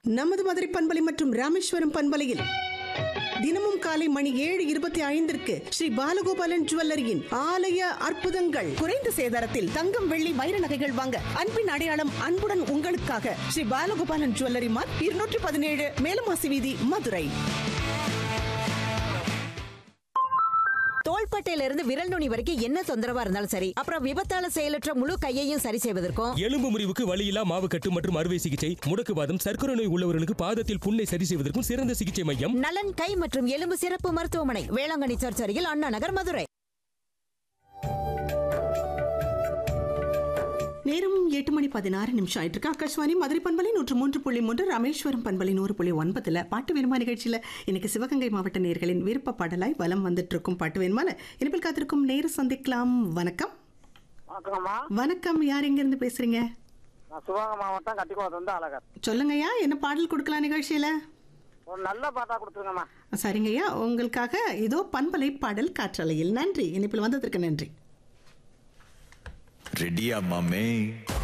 நமது மதுரை பண்பலை மற்றும் ராமேஸ்வரம் பண்பலையில் தினமும் காலை மணி ஏழு இருபத்தி ஐந்திற்கு ஸ்ரீ பாலகோபாலன் ஜுவல்லரியின் ஆலய அற்புதங்கள் குறைந்த சேதாரத்தில் தங்கம் வெள்ளி வைர நகைகள் வாங்க அன்பின் அடையாளம் அன்புடன் உங்களுக்காக ஸ்ரீ பாலகோபாலன் ஜுவல்லரி மார்க் இருநூற்றி பதினேழு மேலமாசி வீதி மதுரை தோள்பட்டையில இருந்து விரல் நுனி வரைக்கும் என்ன தொந்தரவா இருந்தாலும் சரி அப்புறம் விபத்தால செயலற்ற முழு கையையும் சரி செய்வதற்கும் எலும்பு முறிவுக்கு வலியில்லா மாவுக்கட்டு மற்றும் அறுவை சிகிச்சை முடக்குவாதம் சர்க்கரை நோய் உள்ளவர்களுக்கு பாதத்தில் புண்ணை சரி செய்வதற்கும் சிறந்த சிகிச்சை மையம் நலன் கை மற்றும் எலும்பு சிறப்பு மருத்துவமனை வேளாங்கண்ணி சர்ச் அருகில் அண்ணா நகர் மதுரை நேரம் எட்டு மணி பதினாறு நிமிஷம் ஆயிட்டு இருக்கு ஆகாஷ்வாணி மதுரை பண்பலை நூற்று மூன்று புள்ளி மூன்று ராமேஸ்வரம் பண்பலை நூறு புள்ளி ஒன்பதுல பாட்டு வேணுமா நிகழ்ச்சியில இன்னைக்கு சிவகங்கை மாவட்ட நேர்களின் விருப்ப பாடலாய் வலம் வந்துட்டு இருக்கும் பாட்டு வேணுமால இனிப்பில் காத்திருக்கும் நேரு சந்திக்கலாம் வணக்கம் வணக்கம்மா வணக்கம் யார் எங்க இருந்து பேசுறீங்க நான் சிவகங்கை மாவட்டம் கட்டிக்குளத்து வந்து அழகர் சொல்லுங்கய்யா என்ன பாடல் கொடுக்கலாம் நிகழ்ச்சியில ஒரு நல்ல பாட்டா கொடுத்துருங்கம்மா சரிங்கய்யா உங்களுக்காக இதோ பண்பலை பாடல் காற்றலையில் நன்றி இனிப்பில் வந்ததற்கு நன்றி ரெடியா மாமே